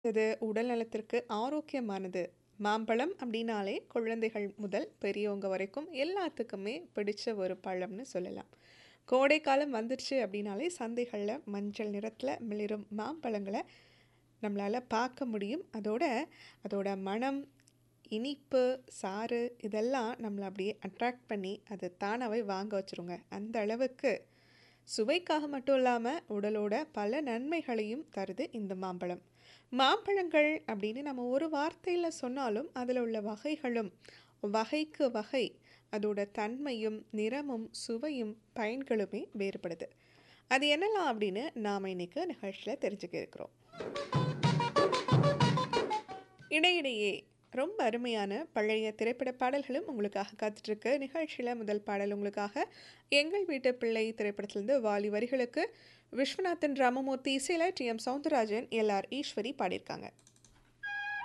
இது உடல் நலத்திற்கு ஆரோக்கியமானது. மாம்பழம் அப்படின்னாலே குழந்தைகள் முதல் பெரியவங்க வரைக்கும் எல்லாத்துக்குமே பிடிச்ச ஒரு பழம்னு சொல்லலாம். கோடைக்காலம் வந்துருச்சு அப்படின்னாலே சந்தைகள்ல மஞ்சள் நிறத்தில மிளிரும் மாம்பழங்கள நம்மளால பார்க்க முடியும். அதோட அதோட மணம், இனிப்பு, சாறு இதெல்லாம் நம்மள அப்படியே அட்ராக்ட் பண்ணி அது தானாவே வாங்க வச்சுருங்க. அந்த அளவுக்கு சுவைக்காக மட்டும் இல்லாம உடலோட பல நன்மைகளையும் தருது இந்த மாம்பழம். மாம்பழங்கள் அப்படின்னு நம்ம ஒரு வார்த்தையில சொன்னாலும் அதில உள்ள வகைகளும், வகைக்கு வகை அதோட தன்மையும், நிறமும், சுவையும், பயன்களுமே வேறுபடுது. அது என்னலாம் அப்படின்னு நாம இன்னைக்கு நிகழ்ச்சியில தெரிஞ்சுக்க இருக்கிறோம். இடையிடையே ரொம்ப அருமையான பழைய திரைப்பட பாடல்களும் உங்களுக்காக காத்துட்ருக்கு. நிகழ்ச்சியில முதல் பாடல் உங்களுக்காக எங்கள் வீட்டு பிள்ளை திரைப்படத்திலிருந்து வாலி வரிகளுக்கு விஸ்வநாதன் ராமமூர்த்தி இசையில T. M. Soundararajan, L. R. Eswari பாடியிருக்காங்க.